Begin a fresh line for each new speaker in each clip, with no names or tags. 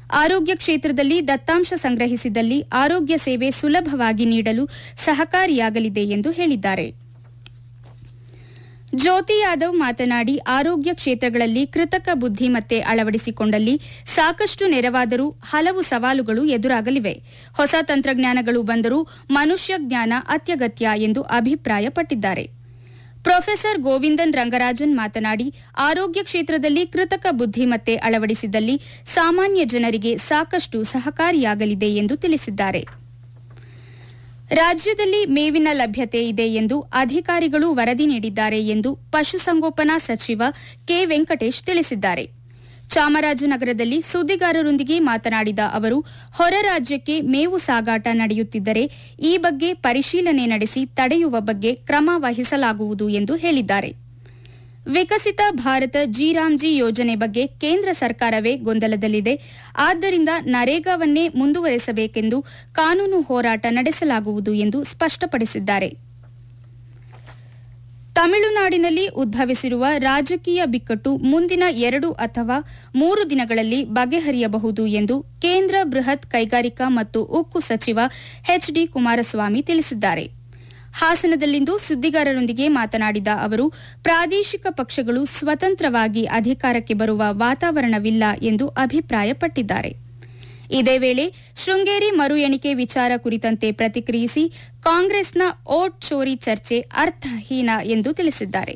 ಆರೋಗ್ಯ ಕ್ಷೇತ್ರದಲ್ಲಿ ದತ್ತಾಂಶ ಸಂಗ್ರಹಿಸಿದಲ್ಲಿ ಆರೋಗ್ಯ ಸೇವೆ ಸುಲಭವಾಗಿ ನೀಡಲು ಸಹಕಾರಿಯಾಗಲಿದೆ ಎಂದು ಹೇಳಿದ್ದಾರೆ ಜ್ಯೋತಿ ಯಾದವ್ ಮಾತನಾಡಿ ಆರೋಗ್ಯ ಕ್ಷೇತ್ರಗಳಲ್ಲಿ ಕೃತಕ ಬುದ್ಧಿಮತ್ತೆ ಅಳವಡಿಸಿಕೊಂಡಲ್ಲಿ ಸಾಕಷ್ಟು ನೆರವಾದರೂ ಹಲವು ಸವಾಲುಗಳು ಎದುರಾಗಲಿವೆ ಹೊಸ ತಂತ್ರಜ್ಞಾನಗಳು ಬಂದರೂ ಮನುಷ್ಯ ಜ್ಞಾನ ಅತ್ಯಗತ್ಯ ಎಂದು ಅಭಿಪ್ರಾಯಪಟ್ಟಿದ್ದಾರೆ ಪ್ರೊಫೆಸರ್ ಗೋವಿಂದನ್ ರಂಗರಾಜನ್ ಮಾತನಾಡಿ ಆರೋಗ್ಯ ಕ್ಷೇತ್ರದಲ್ಲಿ ಕೃತಕ ಬುದ್ಧಿಮತ್ತೆ ಅಳವಡಿಸಿದಲ್ಲಿ ಸಾಮಾನ್ಯ ಜನರಿಗೆ ಸಾಕಷ್ಟು ಸಹಕಾರಿಯಾಗಲಿದೆ ಎಂದು ತಿಳಿಸಿದ್ದಾರೆ ರಾಜ್ಯದಲ್ಲಿ ಮೇವಿನ ಲಭ್ಯತೆ ಇದೆ ಎಂದು ಅಧಿಕಾರಿಗಳು ವರದಿ ನೀಡಿದ್ದಾರೆ ಎಂದು ಪಶುಸಂಗೋಪನಾ ಸಚಿವ ಕೆ ವೆಂಕಟೇಶ್ ತಿಳಿಸಿದ್ದಾರೆ ಚಾಮರಾಜನಗರದಲ್ಲಿ ಸುದ್ದಿಗಾರರೊಂದಿಗೆ ಮಾತನಾಡಿದ ಅವರು ಹೊರ ರಾಜ್ಯಕ್ಕೆ ಮೇವು ಸಾಗಾಟ ನಡೆಯುತ್ತಿದ್ದರೆ ಈ ಬಗ್ಗೆ ಪರಿಶೀಲನೆ ನಡೆಸಿ ತಡೆಯುವ ಬಗ್ಗೆ ಕ್ರಮ ವಹಿಸಲಾಗುವುದು ಎಂದು ಹೇಳಿದ್ದಾರೆ ವಿಕಸಿತ ಭಾರತ ಜಿರಾಮ್ಜಿ ಯೋಜನೆ ಬಗ್ಗೆ ಕೇಂದ್ರ ಸರ್ಕಾರವೇ ಗೊಂದಲದಲ್ಲಿದೆ ಆದ್ದರಿಂದ ನರೇಗಾವನ್ನೇ ಮುಂದುವರೆಸಬೇಕೆಂದು ಕಾನೂನು ಹೋರಾಟ ನಡೆಸಲಾಗುವುದು ಎಂದು ಸ್ಪಷ್ಟಪಡಿಸಿದ್ದಾರೆ ತಮಿಳುನಾಡಿನಲ್ಲಿ ಉದ್ಭವಿಸಿರುವ ರಾಜಕೀಯ ಬಿಕ್ಕಟ್ಟು ಮುಂದಿನ ಎರಡು ಅಥವಾ ಮೂರು ದಿನಗಳಲ್ಲಿ ಬಗೆಹರಿಯಬಹುದು ಎಂದು ಕೇಂದ್ರ ಬೃಹತ್ ಕೈಗಾರಿಕಾ ಮತ್ತು ಉಕ್ಕು ಸಚಿವ ಎಚ್ ಡಿ ಕುಮಾರಸ್ವಾಮಿ ತಿಳಿಸಿದ್ದಾರೆ ಹಾಸನದಲ್ಲಿಂದು ಸುದ್ದಿಗಾರರೊಂದಿಗೆ ಮಾತನಾಡಿದ ಅವರು ಪ್ರಾದೇಶಿಕ ಪಕ್ಷಗಳು ಸ್ವತಂತ್ರವಾಗಿ ಅಧಿಕಾರಕ್ಕೆ ಬರುವ ವಾತಾವರಣವಿಲ್ಲ ಎಂದು ಅಭಿಪ್ರಾಯಪಟ್ಟಿದ್ದಾರೆ ಇದೇ ವೇಳೆ ಶೃಂಗೇರಿ ಮರು ಎಣಿಕೆ ವಿಚಾರ ಕುರಿತಂತೆ ಪ್ರತಿಕ್ರಿಯಿಸಿ ಕಾಂಗ್ರೆಸ್ನ ಓಟ್ ಚೋರಿ ಚರ್ಚೆ ಅರ್ಥಹೀನ ಎಂದು ತಿಳಿಸಿದ್ದಾರೆ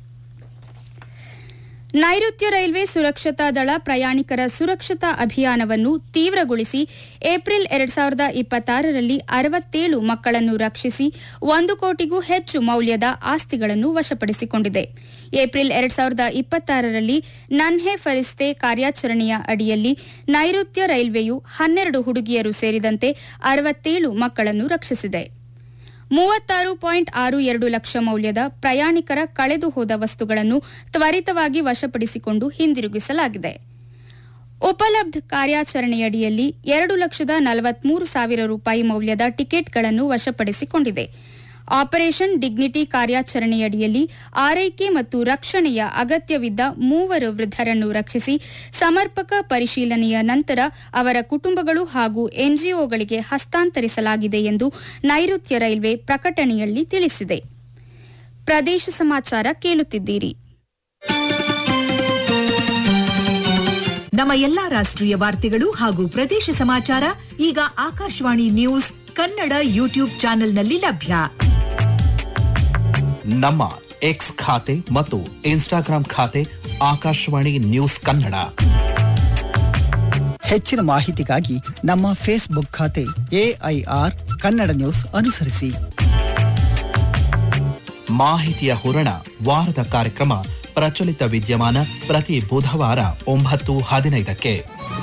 ನೈಋತ್ಯ ರೈಲ್ವೆ ಸುರಕ್ಷತಾ ದಳ ಪ್ರಯಾಣಿಕರ ಸುರಕ್ಷತಾ ಅಭಿಯಾನವನ್ನು ತೀವ್ರಗೊಳಿಸಿ ಏಪ್ರಿಲ್ ಎರಡ್ ಸಾವಿರದ ಇಪ್ಪತ್ತಾರರಲ್ಲಿ ಅರವತ್ತೇಳು ಮಕ್ಕಳನ್ನು ರಕ್ಷಿಸಿ ಒಂದು ಕೋಟಿಗೂ ಹೆಚ್ಚು ಮೌಲ್ಯದ ಆಸ್ತಿಗಳನ್ನು ವಶಪಡಿಸಿಕೊಂಡಿದೆ ಏಪ್ರಿಲ್ ಎರಡ್ ಸಾವಿರದ ಇಪ್ಪತ್ತಾರರಲ್ಲಿ ನನ್ಹೆ ಫರಿಸ್ತೆ ಕಾರ್ಯಾಚರಣೆಯ ಅಡಿಯಲ್ಲಿ ನೈಋತ್ಯ ರೈಲ್ವೆಯು ಹನ್ನೆರಡು ಹುಡುಗಿಯರು ಸೇರಿದಂತೆ ಅರವತ್ತೇಳು ಮಕ್ಕಳನ್ನು ರಕ್ಷಿಸಿದೆ ಮೂವತ್ತಾರು ಪಾಯಿಂಟ್ ಆರು ಎರಡು ಲಕ್ಷ ಮೌಲ್ಯದ ಪ್ರಯಾಣಿಕರ ಕಳೆದು ಹೋದ ವಸ್ತುಗಳನ್ನು ತ್ವರಿತವಾಗಿ ವಶಪಡಿಸಿಕೊಂಡು ಹಿಂದಿರುಗಿಸಲಾಗಿದೆ ಉಪಲಬ್ಧ ಕಾರ್ಯಾಚರಣೆಯಡಿಯಲ್ಲಿ ಎರಡು ಲಕ್ಷದ ನಲವತ್ಮೂರು ಸಾವಿರ ರೂಪಾಯಿ ಮೌಲ್ಯದ ಟಿಕೆಟ್ಗಳನ್ನು ವಶಪಡಿಸಿಕೊಂಡಿದೆ ಆಪರೇಷನ್ ಡಿಗ್ನಿಟಿ ಕಾರ್ಯಾಚರಣೆಯಡಿಯಲ್ಲಿ ಆರೈಕೆ ಮತ್ತು ರಕ್ಷಣೆಯ ಅಗತ್ಯವಿದ್ದ ಮೂವರು ವೃದ್ಧರನ್ನು ರಕ್ಷಿಸಿ ಸಮರ್ಪಕ ಪರಿಶೀಲನೆಯ ನಂತರ ಅವರ ಕುಟುಂಬಗಳು ಹಾಗೂ ಎನ್ಜಿಒಗಳಿಗೆ ಹಸ್ತಾಂತರಿಸಲಾಗಿದೆ ಎಂದು ನೈಋತ್ಯ ರೈಲ್ವೆ ಪ್ರಕಟಣೆಯಲ್ಲಿ ತಿಳಿಸಿದೆ ಪ್ರದೇಶ ಸಮಾಚಾರ ಕೇಳುತ್ತಿದ್ದೀರಿ
ನಮ್ಮ ಎಲ್ಲಾ ರಾಷ್ಟ್ರೀಯ ವಾರ್ತೆಗಳು ಹಾಗೂ ಪ್ರದೇಶ ಸಮಾಚಾರ ಈಗ ಆಕಾಶವಾಣಿ ನ್ಯೂಸ್ ಕನ್ನಡ ಯೂಟ್ಯೂಬ್ ಚಾನೆಲ್ನಲ್ಲಿ ಲಭ್ಯ
ನಮ್ಮ ಎಕ್ಸ್ ಖಾತೆ ಮತ್ತು ಇನ್ಸ್ಟಾಗ್ರಾಂ ಖಾತೆ ಆಕಾಶವಾಣಿ ನ್ಯೂಸ್ ಕನ್ನಡ
ಹೆಚ್ಚಿನ ಮಾಹಿತಿಗಾಗಿ ನಮ್ಮ ಫೇಸ್ಬುಕ್ ಖಾತೆ ಎಐಆರ್ ಕನ್ನಡ ನ್ಯೂಸ್ ಅನುಸರಿಸಿ
ಮಾಹಿತಿಯ ಹೂರಣ ವಾರದ ಕಾರ್ಯಕ್ರಮ ಪ್ರಚಲಿತ ವಿದ್ಯಮಾನ ಪ್ರತಿ ಬುಧವಾರ ಒಂಬತ್ತು ಹದಿನೈದಕ್ಕೆ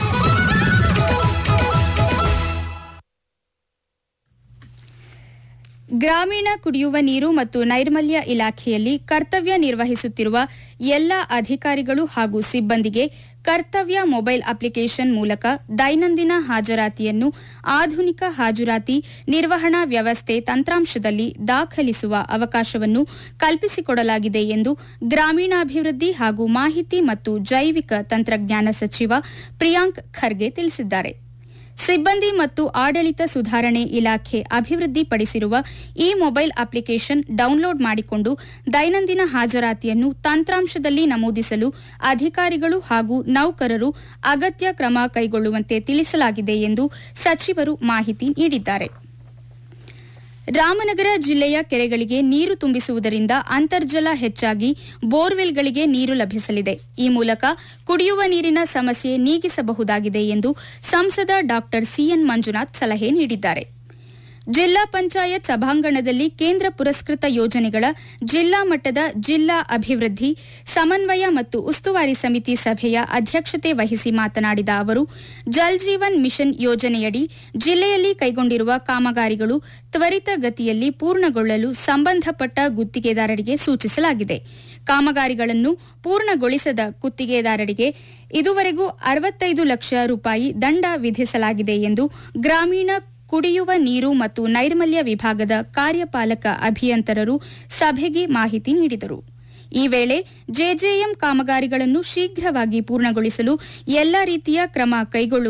ಗ್ರಾಮೀಣ ಕುಡಿಯುವ ನೀರು ಮತ್ತು ನೈರ್ಮಲ್ಯ ಇಲಾಖೆಯಲ್ಲಿ ಕರ್ತವ್ಯ ನಿರ್ವಹಿಸುತ್ತಿರುವ ಎಲ್ಲ ಅಧಿಕಾರಿಗಳು ಹಾಗೂ ಸಿಬ್ಬಂದಿಗೆ ಕರ್ತವ್ಯ ಮೊಬೈಲ್ ಅಪ್ಲಿಕೇಶನ್ ಮೂಲಕ ದೈನಂದಿನ ಹಾಜರಾತಿಯನ್ನು ಆಧುನಿಕ ಹಾಜರಾತಿ ನಿರ್ವಹಣಾ ವ್ಯವಸ್ಥೆ ತಂತ್ರಾಂಶದಲ್ಲಿ ದಾಖಲಿಸುವ ಅವಕಾಶವನ್ನು ಕಲ್ಪಿಸಿಕೊಡಲಾಗಿದೆ ಎಂದು ಗ್ರಾಮೀಣಾಭಿವೃದ್ಧಿ ಹಾಗೂ ಮಾಹಿತಿ ಮತ್ತು ಜೈವಿಕ ತಂತ್ರಜ್ಞಾನ ಸಚಿವ ಪ್ರಿಯಾಂಕ್ ಖರ್ಗೆ ತಿಳಿಸಿದ್ದಾರೆ ಸಿಬ್ಬಂದಿ ಮತ್ತು ಆಡಳಿತ ಸುಧಾರಣೆ ಇಲಾಖೆ ಅಭಿವೃದ್ಧಿಪಡಿಸಿರುವ ಈ ಮೊಬೈಲ್ ಅಪ್ಲಿಕೇಶನ್ ಡೌನ್ಲೋಡ್ ಮಾಡಿಕೊಂಡು ದೈನಂದಿನ ಹಾಜರಾತಿಯನ್ನು ತಂತ್ರಾಂಶದಲ್ಲಿ ನಮೂದಿಸಲು ಅಧಿಕಾರಿಗಳು ಹಾಗೂ ನೌಕರರು ಅಗತ್ಯ ಕ್ರಮ ಕೈಗೊಳ್ಳುವಂತೆ ತಿಳಿಸಲಾಗಿದೆ ಎಂದು ಸಚಿವರು ಮಾಹಿತಿ ನೀಡಿದ್ದಾರೆ ರಾಮನಗರ ಜಿಲ್ಲೆಯ ಕೆರೆಗಳಿಗೆ ನೀರು ತುಂಬಿಸುವುದರಿಂದ ಅಂತರ್ಜಲ ಹೆಚ್ಚಾಗಿ ಬೋರ್ವೆಲ್ಗಳಿಗೆ ನೀರು ಲಭಿಸಲಿದೆ ಈ ಮೂಲಕ ಕುಡಿಯುವ ನೀರಿನ ಸಮಸ್ಯೆ ನೀಗಿಸಬಹುದಾಗಿದೆ ಎಂದು ಸಂಸದ ಡಾ ಸಿಎನ್ ಮಂಜುನಾಥ್ ಸಲಹೆ ನೀಡಿದ್ದಾರೆ ಜಿಲ್ಲಾ ಪಂಚಾಯತ್ ಸಭಾಂಗಣದಲ್ಲಿ ಕೇಂದ್ರ ಪುರಸ್ಕೃತ ಯೋಜನೆಗಳ ಜಿಲ್ಲಾ ಮಟ್ಟದ ಜಿಲ್ಲಾ ಅಭಿವೃದ್ಧಿ ಸಮನ್ವಯ ಮತ್ತು ಉಸ್ತುವಾರಿ ಸಮಿತಿ ಸಭೆಯ ಅಧ್ಯಕ್ಷತೆ ವಹಿಸಿ ಮಾತನಾಡಿದ ಅವರು ಜಲ್ ಜೀವನ್ ಮಿಷನ್ ಯೋಜನೆಯಡಿ ಜಿಲ್ಲೆಯಲ್ಲಿ ಕೈಗೊಂಡಿರುವ ಕಾಮಗಾರಿಗಳು ತ್ವರಿತಗತಿಯಲ್ಲಿ ಪೂರ್ಣಗೊಳ್ಳಲು ಸಂಬಂಧಪಟ್ಟ ಗುತ್ತಿಗೆದಾರರಿಗೆ ಸೂಚಿಸಲಾಗಿದೆ ಕಾಮಗಾರಿಗಳನ್ನು ಪೂರ್ಣಗೊಳಿಸದ ಗುತ್ತಿಗೆದಾರರಿಗೆ ಇದುವರೆಗೂ ಅರವತ್ತೈದು ಲಕ್ಷ ರೂಪಾಯಿ ದಂಡ ವಿಧಿಸಲಾಗಿದೆ ಎಂದು ಗ್ರಾಮೀಣ ಕುಡಿಯುವ ನೀರು ಮತ್ತು ನೈರ್ಮಲ್ಯ ವಿಭಾಗದ ಕಾರ್ಯಪಾಲಕ ಅಭಿಯಂತರರು ಸಭೆಗೆ ಮಾಹಿತಿ ನೀಡಿದರು ಈ ವೇಳೆ ಜೆಜೆಎಂ ಕಾಮಗಾರಿಗಳನ್ನು ಶೀಘ್ರವಾಗಿ ಪೂರ್ಣಗೊಳಿಸಲು ಎಲ್ಲ ರೀತಿಯ ಕ್ರಮ ಕೈಗೊಳ್ಳುವ